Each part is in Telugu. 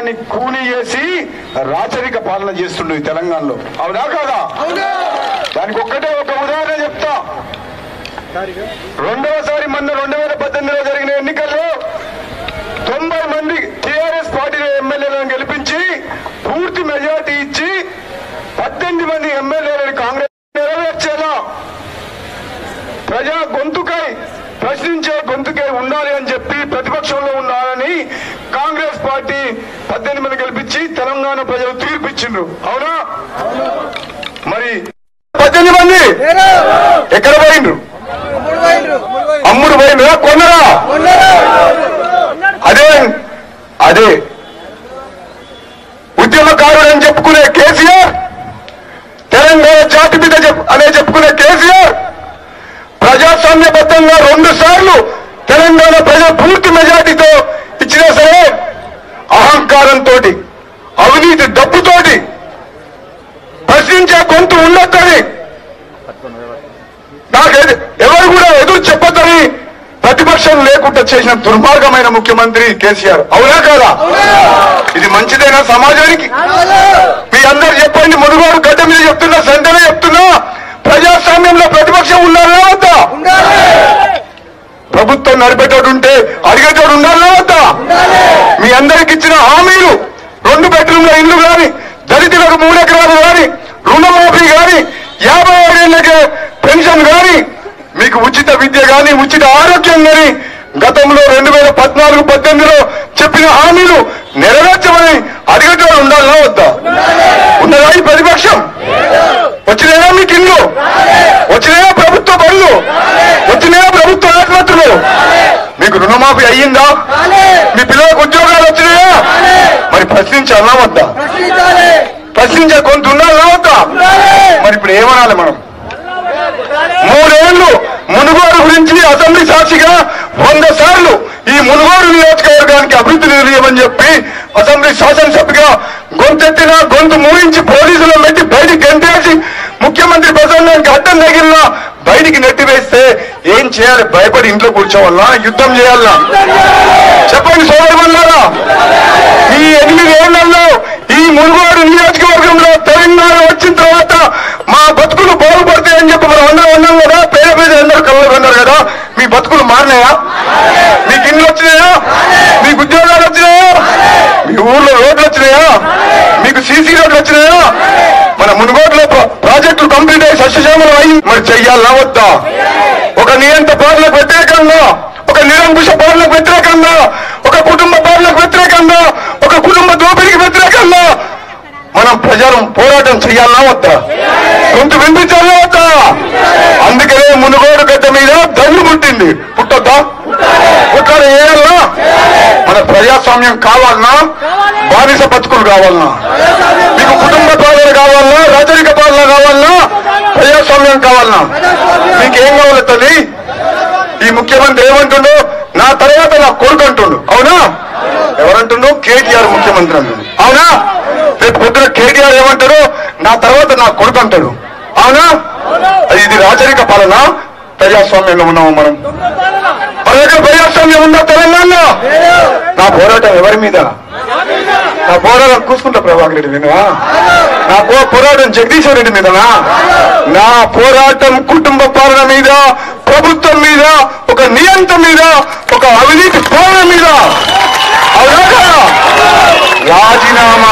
రైతాంగాన్ని కూలీ చేసి రాచరిక పాలన చేస్తుండు ఈ తెలంగాణలో అవునా కాదా దానికి ఒక్కటే ఒక ఉదాహరణ చెప్తా రెండవసారి మొన్న రెండు వేల పద్దెనిమిదిలో జరిగిన ఎన్నికల్లో తొంభై మంది టిఆర్ఎస్ పార్టీ ఎమ్మెల్యేలను గెలిపించి పూర్తి మెజార్టీ ఇచ్చి పద్దెనిమిది మంది ఎమ్మెల్యేలను కాంగ్రెస్ నెరవేర్చేలా ప్రజా గొంతుకై ప్రశ్నించే గొంతుకై ఉండాలి అని చెప్పి ప్రతిపక్షంలో ఉండాలని కాంగ్రెస్ పార్టీ పద్దెనిమిది మంది గెలిపించి తెలంగాణ ప్రజలు తీర్పిచ్చిండ్రు అవునా మరి పద్దెనిమిది మంది ఎక్కడ పోయిండ్రు అమ్ముడు పోయిండ్రా కొన్నరా అదే అదే ఉద్యమకారుడు అని చెప్పుకునే కేసీఆర్ తెలంగాణ జాతి మీద చెప్- అనే చెప్పుకునే కేసీఆర్ ప్రజాస్వామ్యబద్ధంగా రెండు సార్లు తెలంగాణ ప్రజలు పూర్తి మెజార్టీతో ఇచ్చినా సరే అహంకారంతో అవినీతి డబ్బుతోటి ప్రశ్నించే గొంతు ఉండొద్దని నాకేది ఎవరు కూడా ఎదురు చెప్పొద్దని ప్రతిపక్షం లేకుండా చేసిన దుర్మార్గమైన ముఖ్యమంత్రి కేసీఆర్ అవునా కాదా ఇది మంచిదేనా సమాజానికి మీ అందరు చెప్పండి మునుగోడు గడ్డ మీద చెప్తున్నా సంతనే చెప్తున్నా ప్రజాస్వామ్యంలో ప్రతిపక్షం ఉండాలా వద్దా ప్రభుత్వం నడిపేటోడు ఉంటే అడిగేటోడు ఉండాలా వద్దా మీ అందరికి ఇచ్చిన హామీలు రెండు బెడ్రూమ్ల ఇల్లు గాని దళితులకు మూడెకరాలు గాని రుణమాఫీ గాని యాభై ఏళ్ళకే పెన్షన్ గాని మీకు ఉచిత విద్య గాని ఉచిత ఆరోగ్యం గాని గతంలో రెండు వేల పద్నాలుగు పద్దెనిమిదిలో చెప్పిన హామీలు నెరవేర్చమని అడిగేటోడు ఉండాలా వద్దా ఉన్నదా ఈ ప్రతిపక్షం వచ్చినాయా మీకు ఇల్లు వచ్చినాయా ప్రభుత్వ బళ్ళు వచ్చినాయా ప్రభుత్వ ఆసుపత్రులు మీకు రుణమాఫీ అయ్యిందా మీ పిల్లలకు ఉద్యోగాలు వచ్చినాయా మరి ప్రశ్నించాలా వద్దా ప్రశ్నించే కొంత ఉండాలా వద్దా మరి ఇప్పుడు ఏమనాలి మనం మూడేళ్లు మునుగోడు గురించి అసెంబ్లీ సాక్షిగా వంద సార్లు ఈ మునుగోడు నియోజకవర్గానికి అభివృద్ధి నిర్ణయమని చెప్పి అసెంబ్లీ శాసనసభ్యుగా గొంతెత్తిన గొంతు మూయించి పోలీసులు పెట్టి బయటికి గంటేసి ముఖ్యమంత్రి ప్రసంగానికి అడ్డం తగిలిన బయటికి నెట్టివేస్తే ఏం చేయాలి భయపడి ఇంట్లో కూర్చోవాలా యుద్ధం చేయాలా చెప్పండి సోదరులారా ఈ ఎనిమిది ఏళ్లలో ఈ మునుగోడు నియోజకవర్గంలో తెలంగాణ వచ్చిన తర్వాత మా బతుకులు బాగుపడతాయని చెప్పి మనం అందరం ఉన్నాం కదా పేద పేద అందరూ కళ్ళు ఉన్నారు కదా మీ బతుకులు మారినాయా మీకు ఇండ్లు వచ్చినాయా మీకు ఉద్యోగాలు వచ్చినాయా మీ ఊర్లో రోడ్లు వచ్చినాయా మీకు సీసీ రోడ్లు వచ్చినాయా మన మునుగోడులో ప్ర- ప్రాజెక్టులు కంప్లీట్ అయ్యి సస్యశ్యామలం అయ్యి మరి చెయ్యాలా వద్దా ఒక నియంత పాలనకు వ్యతిరేకంగా ఒక నిరంకుశ పాలనకు వ్యతిరేకంగా ఒక కుటుంబ పాలనకు వ్యతిరేకంగా ఒక కుటుంబ దోపిడీకి వ్యతిరేకంగా మనం ప్రజలు పోరాటం చేయాలా వద్దా గొంతు వినిపించాలా వద్దా అందుకనే మునుగోడు గడ్డ మీద దండు పుట్టింది పుట్టొద్దా పుట్టాలి వేయాలనా మన ప్రజాస్వామ్యం కావాలన్నా బానిస బతుకులు కావాలన్నా మీకు కుటుంబ పాలన కావాలన్నా రాజరిక పాలన కావాలన్నా ప్రజాస్వామ్యం కావాలన్నా మీకేం కావాలి తల్లి ఈ ముఖ్యమంత్రి ఏమంటుండు నా తర్వాత నా కొడుకు అంటుండు అవునా ఎవరంటుండు కేటీఆర్ ముఖ్యమంత్రి అంటుండు అవునా రేపు పొద్దున కేటీఆర్ ఏమంటాడు నా తర్వాత నా కొడుకు అంటాడు అవునా అది ఇది రాజరిక పాలన ప్రజాస్వామ్యంలో ఉన్నాము మనం మన దగ్గర ప్రజాస్వామ్యం ఉందా తెలంగాణలో నా పోరాటం ఎవరి మీద నా పోరాటం కూసుకుంటా ప్రభాకర్ రెడ్డి మీదనా నా పో- పోరాటం జగదీశ్వర్ రెడ్డి మీదనా నా పోరాటం కుటుంబ పాలన మీద ప్రభుత్వం మీద ఒక నియంత మీద ఒక అవినీతి పాలన మీద అవునా కదా? రాజీనామా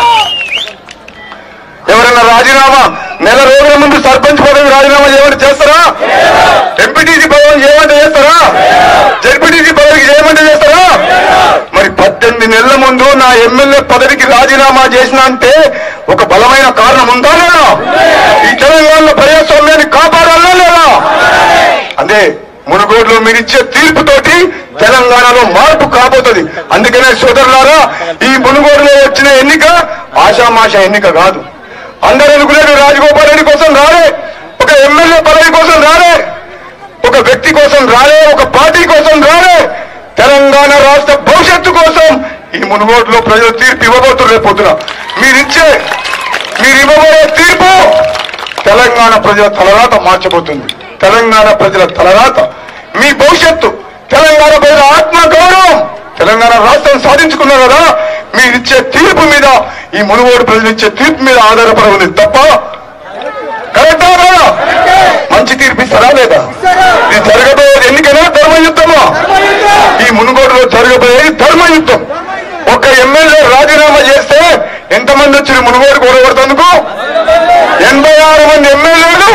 ఎవరైనా రాజీనామా నెల రోజుల ముందు సర్పంచ్ పదవి రాజీనామా చేయమంటే చేస్తారా ఎంపీటీసీ పదవి చేయమంటే చేస్తారా జడ్పీటీసీ పదవికి చేయమంటే చేస్తారా మరి పద్దెనిమిది నెలల ముందు నా ఎమ్మెల్యే పదవికి రాజీనామా చేసిన అంటే ఒక బలమైన కారణం ఉందా లేదా ఈ తెలంగాణలో ప్రజాస్వామ్యాన్ని కాపాడాలా లేదా అదే మునుగోడులో మీరు ఇచ్చే తీర్పుతోటి తెలంగాణలో మార్పు కాబోతుంది అందుకనే సోదరులారా ఈ మునుగోడులో వచ్చిన ఎన్నిక ఆషామాష ఎన్నిక కాదు అందరూ అనుకునేది రాజగోపాల్ రెడ్డి కోసం రాలే ఒక ఎమ్మెల్యే పదవి కోసం రాలే ఒక వ్యక్తి కోసం రాలే ఒక పార్టీ కోసం రాలే తెలంగాణ రాష్ట్ర భవిష్యత్తు కోసం ఈ మునుగోడులో ప్రజలు తీర్పు ఇవ్వబోతున్నారు రేపు పొద్దున మీరిచ్చే మీరు ఇవ్వబోయే తీర్పు తెలంగాణ ప్రజల తలరాత మార్చబోతుంది తెలంగాణ ప్రజల తలరాత మీ భవిష్యత్తు తెలంగాణ ప్రజల ఆత్మ గౌరవం తెలంగాణ రాష్ట్రం సాధించుకున్నారు కదా మీరిచ్చే తీర్పు మీద ఈ మునుగోడు ప్రజలు ఇచ్చే తీర్పు మీద ఆధారపడి ఉంది తప్ప కరెక్టా కాదా? మంచి తీర్పు ఇస్తారా లేదా ఇది జరగబోయేది ఎన్నికైనా ధర్మయుద్ధమా ఈ మునుగోడులో జరగబోయేది ధర్మయుద్ధం ఒక ఎమ్మెల్యే రాజీనామా చేస్తే ఎంతమంది వచ్చి మునుగోడు కూడగొడుతందుకు ఎనభై ఆరు మంది ఎమ్మెల్యేలు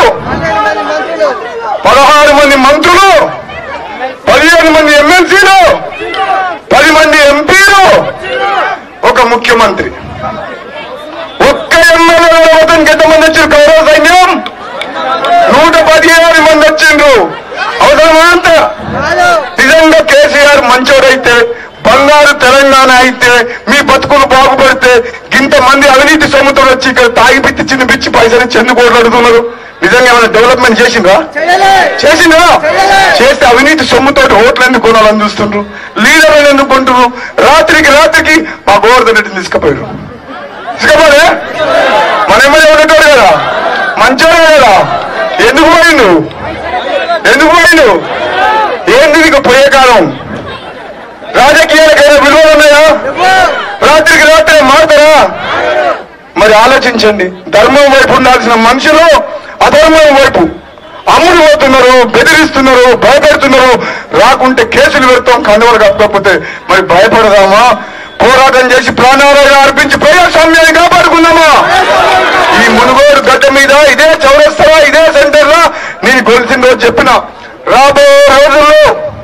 పదహారు మంది మంత్రులు పదిహేను మంది ఎమ్మెల్సీలు పది మంది ఎంపీలు ఒక ముఖ్యమంత్రి ఒక్క ఎమ్మెల్యే వద్దనికి ఎంతమంది వచ్చారు గౌరవ సైన్యం నూట పదిహేను మంది వచ్చిండ్రు అవసరమా అంత నిజంగా కేసీఆర్ మంచోడైతే బంగారు తెలంగాణ అయితే మీ బతుకులు బాగుపడితే ఇంత మంది అవినీతి సొమ్ముతో వచ్చి ఇక్కడ తాగి పిచ్చి చిన్న పిచ్చి పైసలు చెందు కోట్లాడుతున్నారు నిజంగా ఏమైనా డెవలప్మెంట్ చేసిండ్రా చేసిండ్రా చేస్తే అవినీతి సొమ్ముతో ఓట్లు ఎందుకు కొనాలని చూస్తుండ్రు లీడర్లను ఎందుకు కొంటున్నారు రాత్రికి రాత్రికి మా గోవర్ధన్ రెడ్డిని తీసుకుపోయారు తీసుకుపోలే మన ఎమ్మెల్యే ఉండేటోడు కదా మంచోడే కదా ఎందుకు పోయిండు ఎందుకు పోయిండు ఏంది నీకు పోయే కాలం రాజకీయాలకైనా విలువలు ఉన్నాయా రాత్రికి రాత్రి మారుతారా మరి ఆలోచించండి ధర్మం వైపు ఉండాల్సిన మనుషులు అధర్మం వైపు అమ్ముడు పోతున్నారు బెదిరిస్తున్నారు భయపెడుతున్నారు రాకుంటే కేసులు పెడతాం కండువలు కప్పకపోతే మరి భయపడదామా పోరాటం చేసి ప్రాణాలను అర్పించి ప్రజాస్వామ్యాన్ని కాపాడుకుందామా ఈ మునుగోడు గడ్డ మీద ఇదే చౌరస్తరా ఇదే సెంటర్ లా నేను గొలిసిన రోజు చెప్పిన రాబో రోజుల్లో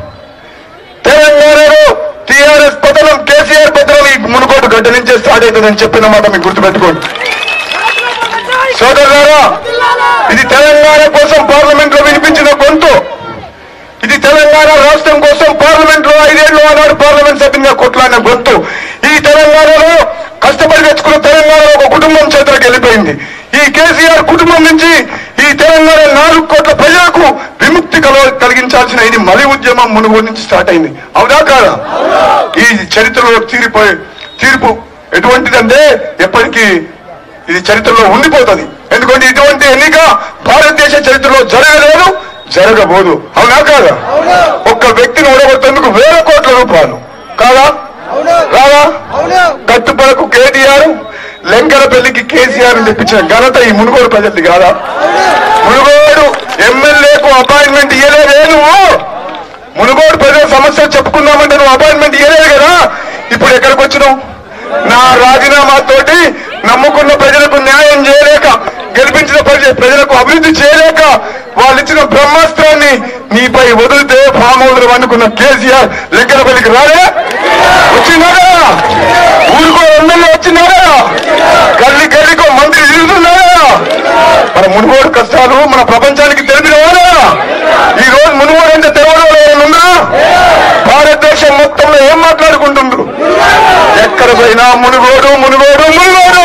తెలంగాణలో టీఆర్ఎస్ పతనం కేసీఆర్ పతనం ఈ మునుగోడు గడ్డ నుంచే స్టార్ట్ అవుతుందని చెప్పిన మాట మీకు గుర్తుపెట్టుకోండి సోదరులారా ఇది తెలంగాణ కోసం పార్లమెంట్ లో వినిపించిన గొంతు ఇది తెలంగాణ రాష్ట్రం కోసం పార్లమెంట్ లో ఐదేళ్లు ఆనాడు పార్లమెంట్ సభ్యునిగా కొట్లాడిన గొంతు ఈ తెలంగాణలో కష్టపడి తెచ్చుకున్న తెలంగాణ ఒక కుటుంబం చేతులకు వెళ్ళిపోయింది ఈ కేసీఆర్ కుటుంబం నుంచి ఈ తెలంగాణ నాలుగు కోట్ల ప్రజలకు విముక్తి కల కలిగించాల్సిన ఇది మలి ఉద్యమం మునుగోడు నుంచి స్టార్ట్ అయింది అవునా కాదా ఈ చరిత్రలో తీరిపోయే తీర్పు ఎటువంటిదంటే ఎప్పటికీ ఇది చరిత్రలో ఉండిపోతుంది ఎందుకంటే ఇటువంటి ఎన్నిక భారతదేశ చరిత్రలో జరగలేదు జరగబోదు అవునా కాదా ఒక్క వ్యక్తిని ఓడగొట్టేందుకు వేల కోట్ల రూపాయలు కాదా కాదా కట్టుపరకు కేటీఆర్ లెంకల పెళ్లికి కేసీఆర్ తెప్పించిన ఘనత ఈ మునుగోడు ప్రజలది కాదా మునుగోడు ఎమ్మెల్యేకు అపాయింట్మెంట్ ఇయ్యలేదే నువ్వు మునుగోడు ప్రజల సమస్య చెప్పుకుందామంటే నువ్వు అపాయింట్మెంట్ ఇయ్యలేదు కదా ఇప్పుడు ఎక్కడికి వచ్చినావు నా రాజీనామా తోటి నమ్ముకున్న ప్రజలకు న్యాయం చేయలేక గెలిపించిన ప్రజ- ప్రజలకు అభివృద్ధి చేయలేక వాళ్ళు ఇచ్చిన బ్రహ్మాస్త్రాన్ని నీపై వదిలితే ఫామ్ హౌస్ అనుకున్న కేసీఆర్ లెక్కలపల్లికి రాలే వచ్చినారా ఊరికో ఎమ్మెల్యే వచ్చినారా గల్లి గల్లికో మంత్రి తిరుగుతున్నారా మన మునుగోడు కష్టాలు మన ప్రపంచానికి తెలిపిన వారా ఈ రోజు మునుగోడు అంటే తెలవడం ఉందా భారతదేశం మొత్తంలో ఏం మాట్లాడుకుంటుండ్రు ఎక్కడ పోయినా మునుగోడు మునుగోడు మునుగోడు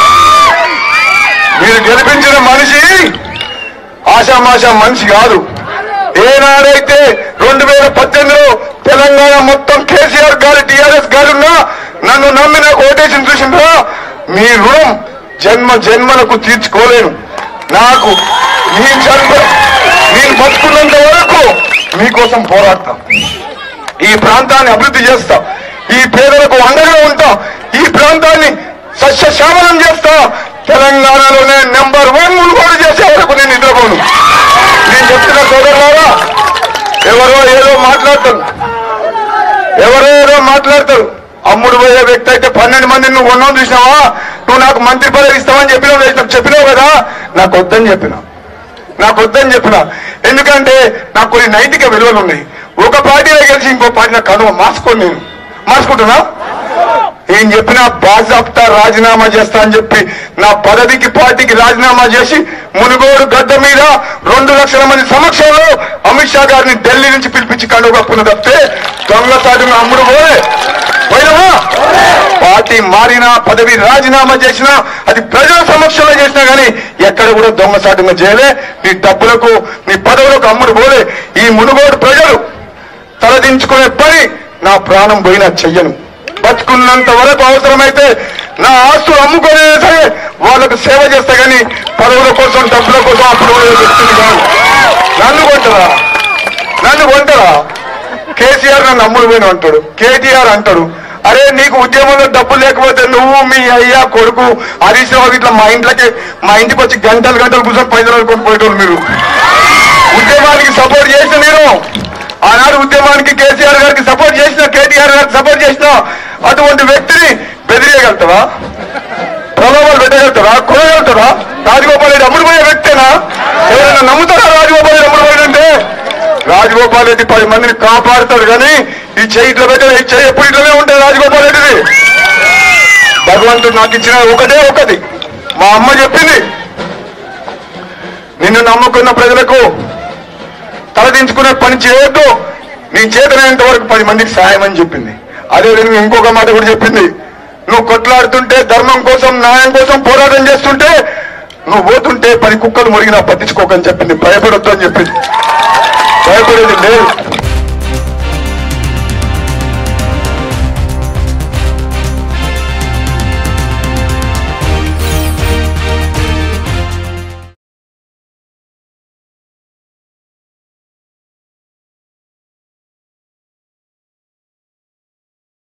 మీరు గెలిపించిన మనిషి ఆశామాషా మనిషి కాదు ఏనాడైతే రెండు వేల పద్దెనిమిదిలో తెలంగాణ మొత్తం కేసీఆర్ గారు టీఆర్ఎస్ గారున్నా నన్ను నమ్మి నాకు ఓటేషన్ చూసిండ్రా మీ రుణం జన్మ జన్మలకు తీర్చుకోలేను నాకు మీ జన్మ నేను బతుకున్నంత వరకు మీకోసం పోరాడతాం ఈ ప్రాంతాన్ని అభివృద్ధి చేస్తా ఈ పేదలకు అండగా ఉంటా ఈ ప్రాంతాన్ని సస్యశ్యామలం చేస్తా తెలంగాణలోనే నెంబర్ వన్ మునుగోడు చేసే వరకు నేను నిద్రపోను నేను చెప్తున్న సోదరులారా ఎవరో ఏదో మాట్లాడతారు ఎవరో ఏదో మాట్లాడతారు అమ్ముడు పోయే వ్యక్తి అయితే పన్నెండు మందిని నువ్వు ఉన్నావు చూసినావా నువ్వు నాకు మంత్రి పదవి ఇస్తావని చెప్పినావు చేసినావు చెప్పినావు కదా నాకు వద్దని చెప్పినా నాకు వద్దని చెప్పిన ఎందుకంటే నాకు కొన్ని నైతిక విలువలు ఉన్నాయి ఒక పార్టీలో గెలిచి ఇంకో పార్టీలో కనుమ మార్చుకోను నేను మార్చుకుంటున్నా ఏం చెప్పినా బాజాప్తా రాజీనామా చేస్తా అని చెప్పి నా పదవికి పార్టీకి రాజీనామా చేసి మునుగోడు గడ్డ మీద రెండు లక్షల మంది సమక్షంలో అమిత్ షా గారిని ఢిల్లీ నుంచి పిలిపించి కండువ కప్పుకున్న తప్పితే దొంగసాటును అమ్ముడు పోలే పోయినవా పార్టీ మారినా పదవి రాజీనామా చేసినా అది ప్రజల సమక్షంలో చేసినా గానీ ఎక్కడ కూడా దొంగసాటుగా చేయలే నీ డబ్బులకు నీ పదవులకు అమ్ముడు పోలే ఈ మునుగోడు ప్రజలు తలదించుకునే పని నా ప్రాణం పోయినా చెయ్యను బతుకున్నంత వరకు అవసరమైతే నా ఆస్తులు అమ్ముకునే సరే వాళ్ళకు సేవ చేస్తా కానీ పదవుల కోసం డబ్బుల కోసం అప్పుడు వ్యక్తిని కాదు నన్ను కొంటారా నన్ను కొంటారా కేసీఆర్ నన్ను అమ్ముడు పోయిన అంటాడు కేటీఆర్ అంటాడు అరే నీకు ఉద్యమంలో డబ్బు లేకపోతే నువ్వు మీ అయ్యా కొడుకు హరీష్ రావు ఇట్లా మా ఇంట్లోకి మా ఇంటికి వచ్చి గంటలు గంటలు కూర్చొని పైసలు అనుకొని పోయేటోళ్ళు మీరు ఉద్యమానికి సపోర్ట్ చేసిన నేను ఆనాడు ఉద్యమానికి కేసీఆర్ గారికి సపోర్ట్ చేసిన కేటీఆర్ గారికి సపోర్ట్ చేసిన అటువంటి వ్యక్తిని బెదిరియగలుగుతావా ప్రలోభాలు పెట్టగలుగుతారా కొనగలుగుతారా రాజగోపాల్ రెడ్డి అమ్ముడు పోయే వ్యక్తేనా ఎవరైనా నమ్ముతారా రాజగోపాల్ రెడ్డి అమ్ముడు పోయిందంటే రాజగోపాల్ రెడ్డి పది మందిని కాపాడుతాడు కానీ ఈ చెయ్యి ఇట్లా పెట్టిన ఈ చెయ్యి ఎప్పుడు ఇట్లనే ఉంటుంది రాజగోపాల్ రెడ్డిది భగవంతుడు నాకు ఇచ్చిన ఒకటే ఒకటి మా అమ్మ చెప్పింది నిన్ను నమ్ముకున్న ప్రజలకు తలదించుకునే పని చేయొద్దు నీ చేతనైనంత వరకు పది మందికి సాయం అని చెప్పింది అదే విధంగా ఇంకొక మాట కూడా చెప్పింది నువ్వు కొట్లాడుతుంటే ధర్మం కోసం న్యాయం కోసం పోరాటం చేస్తుంటే నువ్వు పోతుంటే పది కుక్కలు మురిగినా పట్టించుకోకని చెప్పింది భయపడొద్దు అని చెప్పింది భయపడేది లేదు